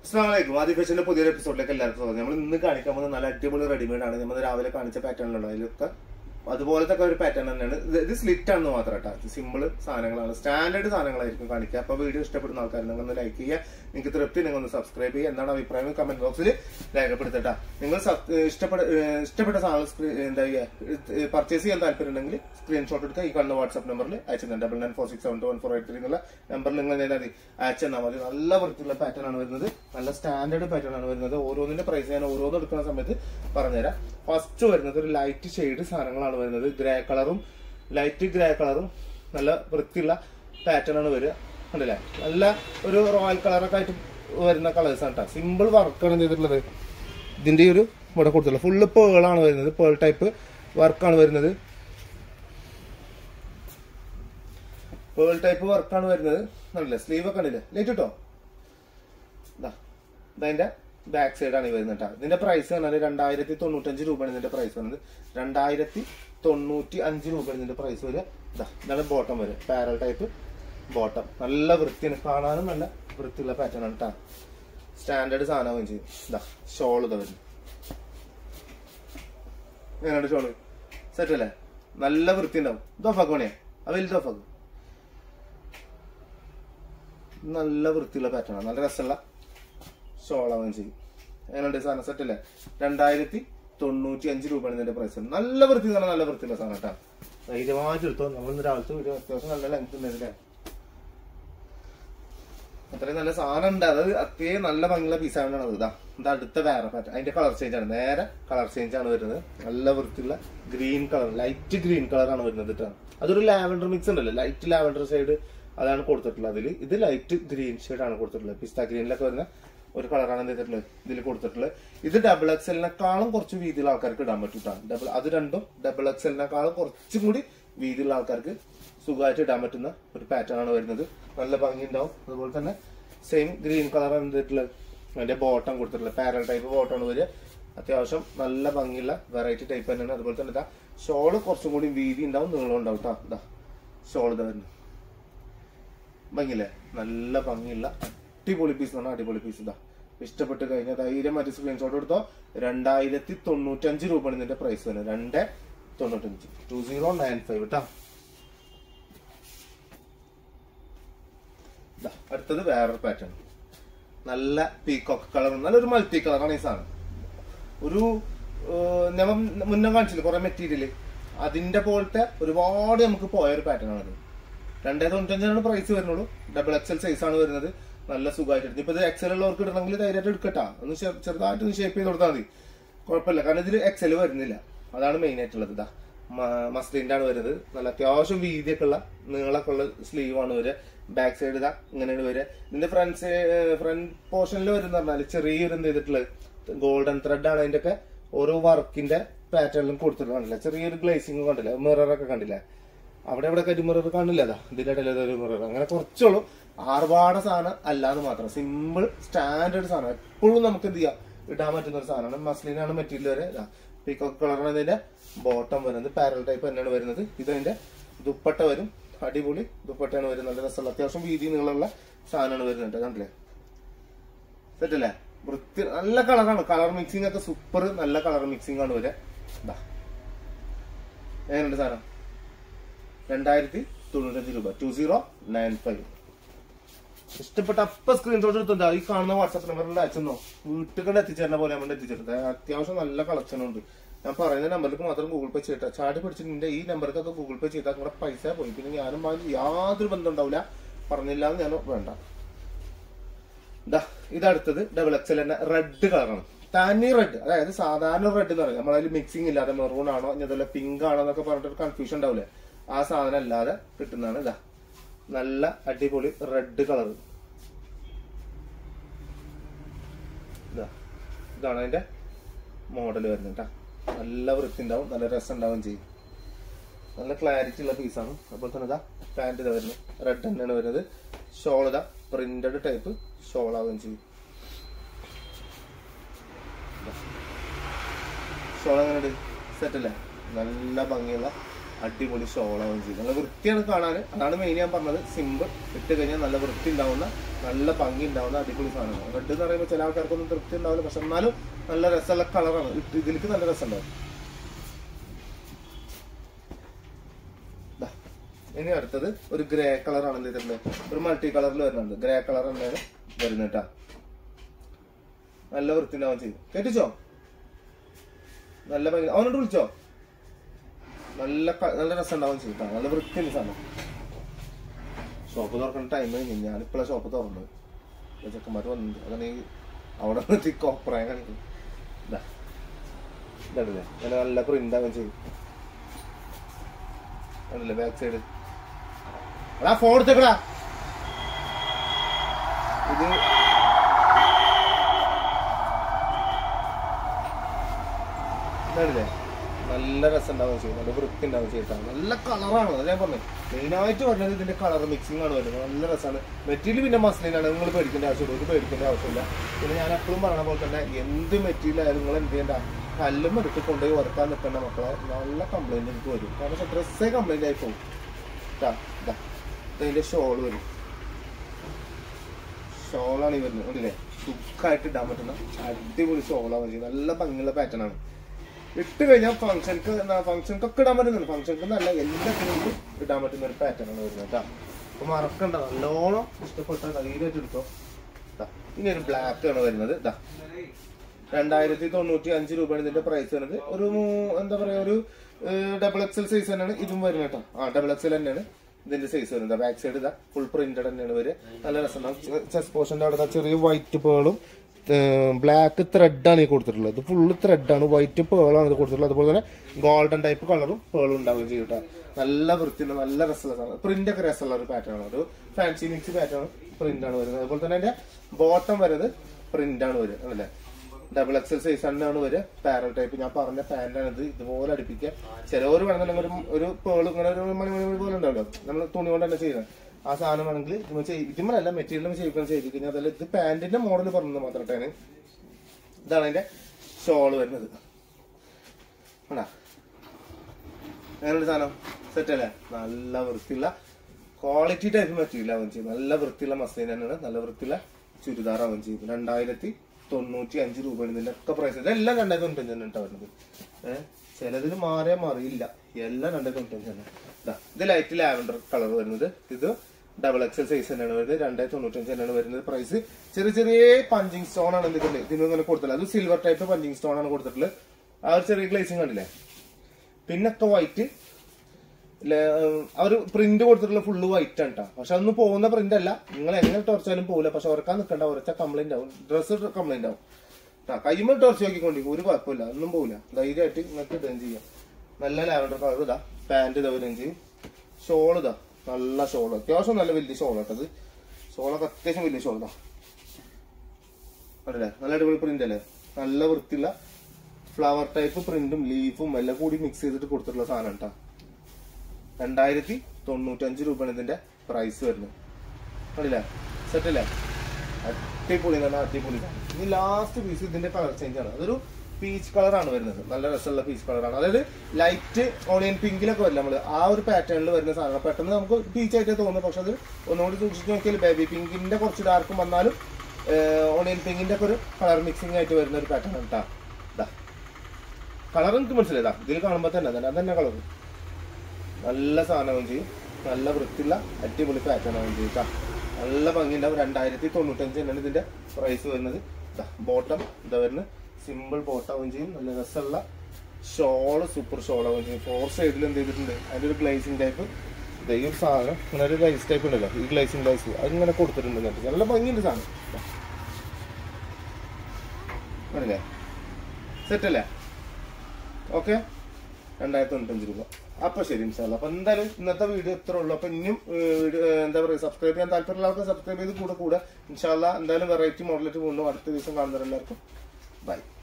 അസ്സാമലൈക്കും ആദ്യ ഫാഷന്റെ പുതിയൊരു എപ്പിസോഡിലേക്ക് എല്ലാവർക്കും സ്വാഗതം നമ്മൾ ഇന്ന് കാണിക്കാൻ പോകുന്നത് നല്ല അടിപൊളി റെഡിമെയ്ഡ് ആണ് നമ്മൾ രാവിലെ കാണിച്ച പാറ്റേണിലുള്ള അതിലൊക്കെ അതുപോലത്തെ ഒക്കെ ഒരു പാറ്റേൺ തന്നെയാണ് ഇത് ഇത് സ്ലിറ്റ് ആണെന്ന് മാത്രം കേട്ടോ ഇത് സിമ്പിൾ സാധനങ്ങളാണ് സ്റ്റാൻഡേർഡ് സാധനങ്ങളായിരിക്കും കാണിക്കുക അപ്പൊ വീഡിയോ ഇഷ്ടപ്പെടുന്ന ആൾക്കാർ നിങ്ങൾ ഒന്ന് ലൈക്ക് ചെയ്യുക നിങ്ങൾക്ക് തൃപ്തി നിങ്ങൾ ഒന്ന് സബ്സ്ക്രൈബ് ചെയ്യുക എന്താണ് അഭിപ്രായം കമന്റ് ബോക്സിൽ രേഖപ്പെടുത്തട്ടാ നിങ്ങൾ സബ്- ഇഷ്ടപ്പെട്ട ഏഹ് ഇഷ്ടപ്പെട്ട സാധനം സ്ക്രീ- എന്താ ചെയ്യുക പർച്ചേസ് ചെയ്യാൻ താല്പര്യം ഉണ്ടെങ്കിൽ സ്ക്രീൻഷോട്ട് എടുക്കുക ഈ കാണുന്ന വാട്സ്ആപ്പ് നമ്പറിൽ അയച്ചു തന്നെ double nine four six seven two one four eight three എന്നുള്ള നമ്പറിൽ നിങ്ങൾ ഞാൻ മതി അയച്ചു തന്നാൽ മതി നല്ല വൃത്തിയുള്ള പാറ്റേൺ ആണ് വരുന്നത് നല്ല സ്റ്റാൻഡേർഡ് പാറ്റേൺ ആണ് വരുന്നത് ഓരോന്നിന്റെ പ്രൈസ് ഞാൻ ഓരോന്ന് എടുക്കുന്ന സമയത്ത് പറഞ്ഞുതരാം ഫസ്റ്റ് വരുന്നത് ഒരു ലൈറ്റ് ഷെയ്ഡ് സാധനങ്ങളാണ് വരുന്നത് ഗ്രേ കളറും ലൈറ്റ് ഗ്രേ കളറും നല്ല വൃത്തിയുള്ള പാറ്റേൺ ആണ് വരിക കണ്ടില്ലേ നല്ല ഒരു റോയൽ കളറൊക്കെ ആയിട്ട് വരുന്ന കളേഴ്സ് ആണ് കേട്ടോ സിമ്പിൾ വർക്കാണ് ചെയ്തിട്ടുള്ളത് ഇതിന്റെ ഈ ഒരു ഇവിടെ കൊടുത്തുള്ളത് ഫുള്ള് പേളാണ് വരുന്നത് പേൾ ടൈപ്പ് വർക്കാണ് വരുന്നത് പേൾ ടൈപ്പ് വർക്കാണ് വരുന്നത് നല്ല സ്ലീവ് ഒക്കെ ഉണ്ടല്ലേ ലേറ്റ് കിട്ടോ ഇതാ ഇതതിന്റെ ബാക്ക് സൈഡ് ആണ് ഈ വരുന്നത് കേട്ടോ ഇതിന്റെ പ്രൈസ് പറഞ്ഞാൽ രണ്ടായിരത്തി തൊണ്ണൂറ്റഞ്ച് രൂപയാണ് ഇതിന്റെ പ്രൈസ് വരുന്നത് രണ്ടായിരത്തി തൊണ്ണൂറ്റി അഞ്ച് രൂപയാണ് ഇതിന്റെ പ്രൈസ് വരിക ഇതാ ഇതാണ് ബോട്ടം വരിക പാരൽ ടൈപ്പ് ബോട്ടം നല്ല വൃത്തിയാണ് കാണാനും നല്ല വൃത്തിയുള്ള പാറ്റേൺ ആണ് കേട്ടോ സ്റ്റാൻഡേർഡ് സാധനമാകുകയും ചെയ്യും ഇതാ ഷോൾ ഇതാ വരുന്നത് എങ്ങനെയുണ്ട് ഷോള് സെറ്റ് അല്ലേ നല്ല വൃത്തി ഉണ്ടാവും ഇതോഫാക്ക് പണിയാ ആ വലുത് ഓഫാക്ക് നല്ല വൃത്തിയുള്ള പാറ്റേൺ ആണ് നല്ല രസമുള്ള ഷോളാവുകയും ചെയ്യും എങ്ങനെയുണ്ട് സാധനം സെറ്റ് അല്ലേ രണ്ടായിരത്തി തൊണ്ണൂറ്റി അഞ്ച് രൂപയാണ് ഇതിന്റെ പ്രൈസ് നല്ല വൃത്തി തന്നെ നല്ല വൃത്തിയുള്ള സാധനം കേട്ടോ ധൈര്യമായിട്ട് എടുത്തോ നമ്മൾ ഇന്ന് രാവിലത്തെ വീഡിയോ അത്യാവശ്യം നല്ല ലെങ്ത് ഉണ്ടായിരുന്നില്ലേ അത്രയും നല്ല സാധനം ഉണ്ട് അത് അത്രയും നല്ല ഭംഗിയുള്ള പീസ് ആയതുകൊണ്ടാണ് അത് ഇതാ ഇത് അടുത്ത വേറെ പാറ്റേൺ അതിന്റെ കളർ ചേഞ്ച് ആണ് നേരെ കളർ ചേഞ്ച് ആണ് വരുന്നത് നല്ല വൃത്തിയുള്ള green colour light green colour ആണ് വരുന്നത് കേട്ടോ അതൊരു ലാവൻഡർ മിക്സ് ഉണ്ടല്ലോ ലൈറ്റ് ലാവൻഡർ സൈഡ് അതാണ് കൊടുത്തിട്ടുള്ളത് അതിൽ ഇത് ലൈറ്റ് ഗ്രീൻ ഷെയ്ഡ് ആണ് കൊടുത്തിട്ടുള്ളത് പിസ്ത ഗ്രീനിലൊക്കെ വരുന്ന ഒരു കളറാണ് എന്ത് ചെയ്തിട്ടുള്ളത് ഇതിൽ കൊടുത്തിട്ടുള്ളത് ഇത് ഡബിൾ എക്സലിനെക്കാളും കുറച്ച് വീതിയുള്ള ആൾക്കാർക്ക് ഇടാൻ പറ്റും ട്ടോ. ഡബിൾ അത് രണ്ടും ഡബിൾ എക്സലിനെക്കാളും കുറച്ചും കൂടി വീതിയുള്ള ആൾക്കാർക്ക് സുഖമായിട്ട് ഇടാൻ പറ്റുന്ന ഒരു പാറ്റേൺ ആണ് വരുന്നത് നല്ല ഭംഗി ഉണ്ടാവും അതുപോലെ തന്നെ സെയിം ഗ്രീൻ കളർ എന്തിട്ടുള്ളത് അതിന്റെ ബോട്ടം കൊടുത്തിട്ടുള്ളത് പാരൽ ടൈപ്പ് ബോട്ടമാണ് വരിക അത്യാവശ്യം നല്ല ഭംഗിയുള്ള വെറൈറ്റി ടൈപ്പ് തന്നെയാണ് അതുപോലെ തന്നെ ഇതാ ഷോള് കുറച്ചും കൂടി വീതി ഉണ്ടാവും നീളം ഉണ്ടാവും കേട്ടോ ഇതാ ഷോൾ ഇതാ വരുന്നത് ഭംഗിയില്ലേ നല്ല ഭംഗിയുള്ള അടിപൊളി പീസ് എന്ന് പറഞ്ഞാൽ അടിപൊളി പീസ് ഇതാ ഇഷ്ടപ്പെട്ട് കഴിഞ്ഞാൽ ധൈര്യമായിട്ട് സ്ക്രീൻഷോട്ട് എടുത്തോ രണ്ടായിരത്തി തൊണ്ണൂറ്റഞ്ച് രൂപയാണ് ഇതിന്റെ പ്രൈസ് വരുന്നത് രണ്ട് തൊണ്ണൂറ്റഞ്ച് ടു സീറോ നയൻ ഫൈവ് കേട്ടോ ദാ, അടുത്തത് വേറൊരു പാറ്റേൺ നല്ല പീക്കോക്ക് കളർ നല്ലൊരു മൾട്ടി കളറാണ് ഈ സാധനം ഒരു ഏഹ്, ഞാൻ മുന്നേ കാണിച്ചില്ല കുറെ മെറ്റീരിയൽ അതിന്റെ പോലത്തെ ഒരുപാട് നമുക്ക് പോയ ഒരു പാറ്റേൺ ആണ് രണ്ടേ തൊണ്ണൂറ്റഞ്ചാണ് പ്രൈസ് വരുന്നുള്ളൂ ഡബിൾ എക്സൽ സൈസ് ആണ് വരുന്നത് നല്ല സുഖമായിട്ട് എടുത്ത് ഇപ്പൊ ഇത് എക്സൽ ഉള്ളവർക്ക് ഇടണമെങ്കിൽ ധൈര്യമായിട്ട് എടുക്കട്ടാ ഒന്ന് ചെറു- ചെറുതായിട്ട് ഒന്ന് ഷേപ്പ് ചെയ്ത് കൊടുത്താൽ മതി കുഴപ്പമില്ല കാരണം ഇതിൽ എക്സൽ വരുന്നില്ല അതാണ് മെയിൻ ആയിട്ടുള്ളത് ഇതാ മസ്ലിന്റെ ആണ് വരുന്നത് നല്ല അത്യാവശ്യം വീതിയൊക്കെ ഉള്ള നീളമൊക്കെ ഉള്ള സ്ലീവ് ആണ് വരിക ബാക്ക് സൈഡ് ഇതാ ഇങ്ങനെയാണ് വരിക ഇതിന്റെ ഫ്രണ്ട് ഫ്രണ്ട് പോർഷനിൽ വരുന്ന പറഞ്ഞാൽ ചെറിയൊരു എന്ത് ചെയ്തിട്ടുള്ളത് ഗോൾഡൻ ത്രെഡ് ആണ് അതിന്റെ ഒക്കെ ഓരോ വർക്കിന്റെ പാറ്റേണിലും കൊടുത്തിട്ട് കണ്ടില്ല ചെറിയൊരു ഗ്ലേസിംഗ് കണ്ടില്ല മിറർ ഒക്കെ കണ്ടില്ലേ അവിടെ ഇവിടെ ഒരു മിറർ കാണില്ല അതാ ഇതിന്റെ ഇടയിൽ ഒരു മിറർ അങ്ങനെ കുറച്ചുള്ളൂ ആർഭാട സാധനം അല്ലാന്ന് മാത്രം സിമ്പിൾ സ്റ്റാൻഡേർഡ് സാധനം എപ്പോഴും നമുക്ക് എന്ത് ചെയ്യാം ഇടാൻ പറ്റുന്ന ഒരു സാധനമാണ് മസ്ലിനാണ് മെറ്റീരിയൽ വരെ പീക്കോക്ക് കളറാണ് ഇതിന്റെ ബോട്ടം വരുന്നത് പാരൽ ടൈപ്പ് തന്നെയാണ് വരുന്നത് ഇതിന്റെ ദുപ്പട്ട വരും അടിപൊളി ദുപ്പട്ടയാണ് വരുന്നത് നല്ല രസമുള്ള അത്യാവശ്യം വീതി നീളമുള്ള സാധനമാണ് വരുന്നത് കണ്ടില്ലേ സെറ്റ് അല്ലേ വൃത്തി നല്ല കളറാണ് കളർ മിക്സിംഗ് ഒക്കെ സൂപ്പർ നല്ല കളർ മിക്സിംഗ് ആണ് വരിക ഇതാ എങ്ങനെയുണ്ട് സാധനം രണ്ടായിരത്തി തൊണ്ണൂറ്റഞ്ച് രൂപ ടു സീറോ നയൻ ഫൈവ് ഇഷ്ടപ്പെട്ട അപ്പൊ സ്ക്രീൻഷോട്ട് എടുത്തുണ്ടോ ഈ കാണുന്ന വാട്സാപ്പ് നമ്പറിൽ അയച്ചെന്നോ വീട്ടിൽ കൊണ്ട് എത്തിച്ചേരുന്ന പോലെ നമ്മൾ എത്തിച്ചിട്ടുണ്ട് അത്യാവശ്യം നല്ല കളക്ഷൻ ഉണ്ട് ഞാൻ പറയുന്ന നമ്പറിലേക്ക് മാത്രം ഗൂഗിൾ പേ ചെയ്തിട്ടാ ചാടി പിടിച്ചിട്ട് നിന്റെ ഈ നമ്പറിലൊക്കെ ഗൂഗിൾ പേ ചെയ്താൽ നിങ്ങളുടെ പൈസ പോയി പിന്നെ ഞാനും വാങ്ങി യാതൊരു ബന്ധം ഉണ്ടാവില്ല പറഞ്ഞില്ല എന്ന് ഞാൻ വേണ്ട ദാ ഇതടുത്തത് ഡബിൾ എക്സൽ തന്നെ റെഡ് കളറാണ് തനി റെഡ് അതായത് സാധാരണ റെഡ് എന്ന് പറയുന്നത് നമ്മളതിൽ മിക്സിംഗ് ഇല്ലാതെ മെറൂൺ ആണോ ഇനി അതല്ല പിങ്ക് ആണോ എന്നൊക്കെ പറഞ്ഞിട്ട് കൺഫ്യൂഷൻ ഉണ്ടാവില്ലേ ആ സാധനം അല്ലാതെ കിട്ടുന്നതാണ് ഇതാ നല്ല അടിപൊളി റെഡ് കളർ ഇതാ ഇതാണ് അതിന്റെ മോഡൽ വരുന്നത് കേട്ടാ നല്ല വൃത്തി ഉണ്ടാവും നല്ല രസം ഉണ്ടാവും ചെയ്യും നല്ല ക്ലാരിറ്റി ഉള്ള പീസാണ് അതുപോലെ തന്നെ ഇതാ പാന്റ് ഇതാ വരുന്നത് റെഡ് തന്നെയാണ് വരുന്നത് ഷോൾ ഇതാ പ്രിന്റഡ് ടൈപ്പ് ഷോൾ ആവുകയും ചെയ്യും ഷോൾ എങ്ങനെയുണ്ട് സെറ്റ് അല്ലേ നല്ല ഭംഗിയുള്ള അടിപൊളി ഷോൾ ആവുകയും ചെയ്യും നല്ല വൃത്തിയാണ് കാണാൻ അതാണ് മെയിൻ ഞാൻ പറഞ്ഞത് സിമ്പിൾ ഇട്ട് കഴിഞ്ഞാൽ നല്ല വൃത്തി ഉണ്ടാവുന്ന നല്ല ഭംഗി ഉണ്ടാവുന്ന അടിപൊളി സാധനമാണ് റെഡ് എന്ന് പറയുമ്പോൾ ചില ആൾക്കാർക്കൊന്നും തൃപ്തി ഉണ്ടാവില്ല പക്ഷെ എന്നാലും നല്ല രസമുള്ള കളറാണ് ഇതിലേക്ക് നല്ല രസം ഉണ്ടാവും ദാ, ഇനി അടുത്തത് ഒരു ഗ്രേ കളറാണ് എന്ത് ചെയ്തിട്ടുള്ളത് ഒരു മൾട്ടി കളറിൽ വരുന്നുണ്ട് ഗ്രേ കളർ തന്നെയാണ് വരുന്നത് കേട്ടാ നല്ല വൃത്തിണ്ടാവും ചെയ്യും കേട്ടിച്ചോ നല്ല ഭംഗി അവനോട് വിളിച്ചോ നല്ല ക- നല്ല രസം ഉണ്ടാവും ചെയ്യും ട്ടാ. നല്ല വൃത്തിയുള്ള സാധനം ഷോപ്പ് തുറക്കുന്ന ടൈം കഴിഞ്ഞു ഞാനിപ്പോഴാണ് ഷോപ്പ് തുറന്നത് ഇപ്പൊ ചെക്കന്മാർ വന്നിട്ടുണ്ട് അതാണ് ഈ അവിടെ നിർത്തി കോപ്പറായ കാണിക്കും ഇതാ ഇതല്ലേ നല്ല നല്ല പ്രിന്റ് ആവുകയും ചെയ്യും അതല്ലേ ബാക്ക് സൈഡ് എടാ ഫോൺ എടുത്തേക്കടാ ഇത് ഇതാണില്ലേ നല്ല രസം ഉണ്ടാവും ചെയ്യും നല്ല വൃത്തി ഉണ്ടാവും ചെയ്തിട്ടാണ് നല്ല കളറാണ് അത് ഞാൻ പറഞ്ഞു മെയിനായിട്ട് പറഞ്ഞത് ഇതിന്റെ കളർ മിക്സിംഗ് ആണ് വരുന്നത് നല്ല രസമാണ് മെറ്റീരിയൽ പിന്നെ മസ്ലിനാണ് നിങ്ങൾ പേടിക്കേണ്ട ആവശ്യമില്ല ഒരു പേടിക്കേണ്ട ആവശ്യമില്ല പിന്നെ ഞാൻ എപ്പോഴും പറഞ്ഞ പോലെ തന്നെ എന്ത് മെറ്റീരിയൽ ആയാലും നിങ്ങൾ എന്ത് ചെയ്യണ്ട കല്ലും എടുത്ത് കൊണ്ടുപോയി വറുക്കാൻ നിൽക്കേണ്ട മക്കളെ നല്ല കംപ്ലൈന്റ് എനിക്ക് വരും കാരണം ഡ്രസ്സേ കംപ്ലൈന്റ് ആയി പോകും ഇതാ, ഇതാ. ഇതിന്റെ ഷോൾ വരും ഷോളാണ് ഈ വരുന്നത് കണ്ടില്ലേ സുഖമായിട്ട് ഇടാൻ പറ്റുന്ന അടിപൊളി ഷോളാണ് ചെയ്യുന്നത് നല്ല ഭംഗിയുള്ള പാറ്റേൺ ആണ് ഇട്ട് കഴിഞ്ഞാൽ ഫംഗ്ഷൻക്ക് ഫംഗ്ഷൻക്കൊക്കെ ഇടാൻ പറ്റുന്നുണ്ട് ഫംഗ്ഷൻക്ക് നല്ല എല്ലാത്തിനും ഇടാൻ പറ്റുന്ന ഒരു പാറ്റേൺ ആണ് വരുന്നത് കേട്ടോ അപ്പൊ മറക്കണ്ട നല്ലോണം ഇഷ്ടപ്പെട്ട ധൈര്യമായിട്ട് എടുത്തോ ദാ, ഇനി ഒരു ബ്ലാക്ക് ആണ് വരുന്നത് ഇതാ രണ്ടായിരത്തി തൊണ്ണൂറ്റി അഞ്ച് രൂപയാണ് ഇതിന്റെ പ്രൈസ് വരുന്നത് ഒരു മൂ- എന്താ പറയാ ഒരു ഡബിൾ എക്സൽ സൈസ് തന്നെയാണ് ഇതും വരുന്നത് കേട്ടോ ആ ഡബിൾ എക്സൽ തന്നെയാണ് ഇതിന്റെ സൈസ് വരുന്നത് ബാക്ക് സൈഡ് ഇതാ ഫുൾ പ്രിന്റഡ് തന്നെയാണ് വരെ നല്ല രസമുണ്ടാവും ചെസ് പോർഷന്റെ അവിടെ ദാ ചെറിയ വൈറ്റ് പേളും ബ്ലാക്ക് ത്രെഡാണ് ഈ കൊടുത്തിട്ടുള്ളത് ഇത് ഫുള്ള് ത്രെഡാണ് വൈറ്റ് പേളാണ് ഇത് കൊടുത്തിട്ടുള്ളത് അതുപോലെ തന്നെ ഗോൾഡൻ ടൈപ്പ് കളറും പേളും ഉണ്ടാവുകയും ചെയ്യും കേട്ടോ നല്ല വൃത്തിയുള്ള നല്ല രസമുള്ള സാധനം പ്രിന്റ് ഒക്കെ രസമുള്ള ഒരു പാറ്റേൺ ആണ് ഒരു ഫാൻസി മിക്സ് പാറ്റേൺ പ്രിന്റ് ആണ് വരുന്നത് അതുപോലെ തന്നെ അതിന്റെ ബോട്ടം വരുന്നത് പ്രിന്റ് ആണ് വരുന്നത് അല്ലേ ഡബിൾ എക്സൽ സൈസ് തന്നെയാണ് വരിക പാരൽ ടൈപ്പ് ഞാൻ പറഞ്ഞ പാന്റാണ് ഇത് ഇതുപോലെ അടുപ്പിക്കുക ചിലവർ വേണമെന്നുണ്ടെങ്കിൽ ഒരു ഒരു പേൾ ഇങ്ങനെ ഒരു മണി മണി മണി പോലെ ഉണ്ടാവല്ലോ നമ്മൾ തുണി കൊണ്ട് തന്നെ ചെയ്യുന്നത് ആ സാധനം വേണമെങ്കിൽ ഇതുമ്മ ചെയ്- ഇതുമ്മലല്ല മെറ്റീരിയൽ ചെയ്യിക്കണം ചെയ്ത് കഴിഞ്ഞാൽ അതല്ല ഇത് പാന്റിന്റെ മോഡൽ പറഞ്ഞത് മാത്രമായിട്ടാണ് ഇതാണ് അതിന്റെ ഷോള് വരുന്നത് ആണോ അങ്ങനൊരു സാധനം സെറ്റ് അല്ലേ നല്ല വൃത്തിയുള്ള ക്വാളിറ്റി ടൈപ്പ് മെറ്റീരിയൽ ആവുകയും ചെയ്യും നല്ല വൃത്തിയുള്ള മസ്ലിൻ തന്നെയാണ് നല്ല വൃത്തിയുള്ള ചുരിദാർ ആവുകയും ചെയ്യും രണ്ടായിരത്തി തൊണ്ണൂറ്റി അഞ്ച് രൂപയാണ് ഇതിന്റെ ഒക്കെ പ്രൈസ് ഇതെല്ലാം രണ്ടായിരത്തി തൊണ്ണൂറ്റഞ്ച് തന്നെ കേട്ടോ വരുന്നത് ഏഹ് ചിലതിൽ മാറിയാൽ മാറിയില്ല എല്ലാം രണ്ടായിരത്തി തൊണ്ണൂറ്റഞ്ച് തന്നെ ദാ, ഇത് ലൈറ്റ് ലാവൻഡർ കളർ വരുന്നത് ഇത് ഡബിൾ എക്സൽ സൈസ് തന്നെയാണ് വരുന്നത് രണ്ടായിരത്തി തൊണ്ണൂറ്റഞ്ച് തന്നെയാണ് വരുന്നത് പ്രൈസ് ചെറിയ ചെറിയ പഞ്ചിങ് സ്റ്റോൺ ആണ് ഇതിന്റെ ഇതിന് ഇങ്ങനെ കൊടുത്തിട്ടുള്ളത് അത് സിൽവർ ടൈപ്പ് പഞ്ചിങ് സ്റ്റോൺ ആണ് കൊടുത്തിട്ടുള്ളത് ആ ഒരു ചെറിയ ഗ്ലേസിങ് കണ്ടില്ലേ പിന്നൊക്കെ വൈറ്റ് അവർ പ്രിന്റ് കൊടുത്തിട്ടുള്ള ഫുള്ള് വൈറ്റ് ആണ് കേട്ടോ പക്ഷെ അതൊന്നും പോകുന്ന പ്രിന്റ് അല്ല നിങ്ങൾ എങ്ങനെ ടോർച്ചാലും പോകില്ല പക്ഷെ ഉറക്കാൻ നിൽക്കണ്ട ഉറച്ച കംപ്ലൈന്റ് ആവും ഡ്രസ്സ് കംപ്ലൈന്റ് ആവും ആ കൈമ ടോർച്ച് നോക്കിക്കൊണ്ടിരിക്കും ഒരു കുഴപ്പമില്ല ഒന്നും പോകില്ല ധൈര്യമായിട്ട് നിങ്ങൾക്ക് ഇടുകയും ചെയ്യാം നല്ല ലാവൻഡർ കളർ ഇതാ പാന്റ് ഇതാ വരികയും ചെയ്യും ഷോൾ ഇതാ നല്ല ഷോൾ അത്യാവശ്യം നല്ല വലിയ ഷോൾ കേട്ടത് ഷോളൊക്കെ അത്യാവശ്യം വലിയ ഷോൾ ഇതാ അല്ലേ നല്ല അടിപൊളി പ്രിന്റ് അല്ലേ നല്ല വൃത്തിയുള്ള ഫ്ലവർ ടൈപ്പ് പ്രിന്റും ലീഫും എല്ലാം കൂടി മിക്സ് ചെയ്തിട്ട് കൊടുത്തിട്ടുള്ള സാധനം കേട്ടോ രണ്ടായിരത്തി തൊണ്ണൂറ്റഞ്ച് രൂപയാണ് ഇതിന്റെ പ്രൈസ് വരുന്നത് കണ്ടില്ലേ സെറ്റ് അല്ലേ അടിപൊളി നല്ല അടിപൊളി ഇനി ലാസ്റ്റ് പീസ് ഇതിന്റെ കളർ ചേഞ്ച് ആണ് അതൊരു പീച്ച് കളറാണ് വരുന്നത് നല്ല രസമുള്ള പീച്ച് കളറാണ് അതായത് ലൈറ്റ് ഓണിയൻ പിങ്കിലൊക്കെ വരില്ല നമ്മള് ആ ഒരു പാറ്റേണിൽ വരുന്ന സാധനം പെട്ടെന്ന് നമുക്ക് പീച്ച് ആയിട്ട് തോന്നും പക്ഷെ അത് ഒന്നുകൂടി സൂക്ഷിച്ച് നോക്കിയാൽ ബേബി പിങ്കിന്റെ കുറച്ച് ഡാർക്കും വന്നാലും ഓണിയൻ പിങ്കിന്റെ ഒക്കെ ഒരു കളർ മിക്സിംഗ് ആയിട്ട് വരുന്ന ഒരു പാറ്റേൺ ആണ് കേട്ടോ ഇതാ കളർ എനിക്ക് മനസ്സിലായതാ ഇതിൽ കാണുമ്പോൾ തന്നെ അതന്നെ അതന്നെ കളർ നല്ല സാധനവും ചെയ്യും നല്ല വൃത്തിയുള്ള അടിപൊളി പാറ്റേൺ ആവും ചെയ്യും ട്ടാ. നല്ല ഭംഗിയുണ്ടാവും രണ്ടായിരത്തി തൊണ്ണൂറ്റഞ്ച് തന്നെയാണ് ഇതിന്റെ പ്രൈസ് വരുന്നത് ബോട്ടം ഇതാ വരുന്നത് സിമ്പിൾ ബോട്ടാവും ചെയ്യും നല്ല രസമുള്ള ഷോള് സൂപ്പർ ഷോളാവും ചെയ്യും ഫോർ സൈഡിൽ എന്ത് ചെയ്തിട്ടുണ്ട് അതിന്റെ ഒരു ഗ്ലേസിംഗ് ടൈപ്പ് ഈ ഒരു സാധനം ഇങ്ങനെ ഒരു ഗ്ലേസ് ടൈപ്പ് ഉണ്ടല്ലോ ഈ ഗ്ലേസിംഗ് ഗ്ലേസ് അതിങ്ങനെ കൊടുത്തിട്ടുണ്ട് എന്നിട്ട് നല്ല ഭംഗിയുണ്ട് സാധനം ആണല്ലേ സെറ്റ് അല്ലേ ഓക്കെ രണ്ടായിരത്തി തൊണ്ണൂറ്റഞ്ച് രൂപ അപ്പൊ ശരി ഇൻഷാല്ല അപ്പൊ എന്തായാലും ഇന്നത്തെ വീഡിയോ ഇത്ര ഉള്ളു അപ്പൊ ഇനിയും ഏഹ്, വീഡിയോ ഏഹ്, എന്താ പറയുക സബ്സ്ക്രൈബ് ചെയ്യാൻ താല്പര്യമുള്ളവർക്ക് സബ്സ്ക്രൈബ് ചെയ്ത് കൂടെ കൂടെ ഇൻഷാല്ല എന്തായാലും വെറൈറ്റി മോഡലായിട്ട് വീണ്ടും അടുത്ത ദിവസം കാണുന്നവരെല്ലാവർക്കും ബൈ